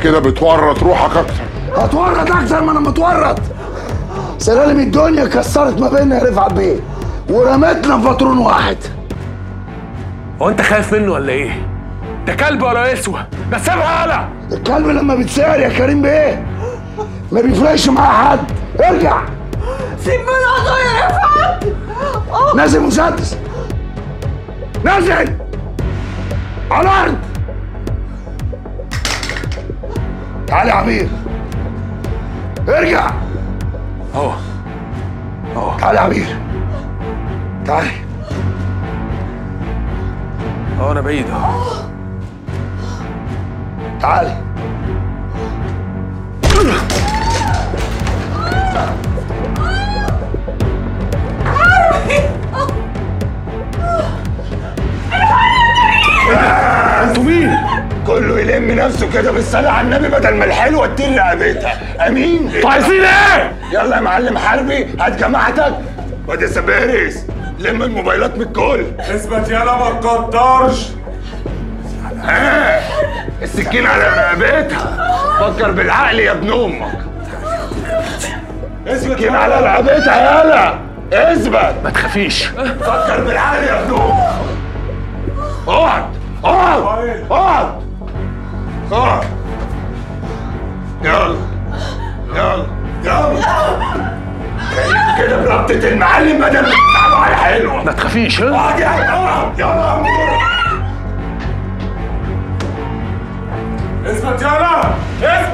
كده بتورط روحك اكتر هتورط اكتر ما انا متورط سلالم الدنيا كسرت ما بيننا يا رفعت بيه ورمتنا في باترون واحد هو انت خايف منه ولا ايه؟ ده كلب ولا يسوى ده سيبها انا الكلب لما بيتسعر يا كريم بيه ما بيفرقش معاه حد ارجع سيب من يا رفعت نازل مسدس نازل على الارض تعالى يا عبير ارجع اهو اهو تعالى يا عبير تعالى اهو انا بعيد اهو تعالى انتوا مين؟ كله يلم نفسه كده بالصلاة على النبي بدل ما الحلوة تطير رقبتها امين انتوا عايزين ايه؟ يلا يا معلم حربي هات جماعتك وادي سبارس لم الموبايلات من الكل اثبت يالا ما تقدرش ها السكين على رقبتها فكر بالعقل يا ابن امك السكين على رقبتها يلا اثبت ما تخافيش فكر بالعقل يا ابن امك اقعد اقعد اقعد اقعد يلا يلا يلا خليك كده بربطة المعلم بدل ما تتعبوا على حلوة ما تخافيش ها؟ اقعد يا اقعد يلا يا عمور اثبت يالا اثبت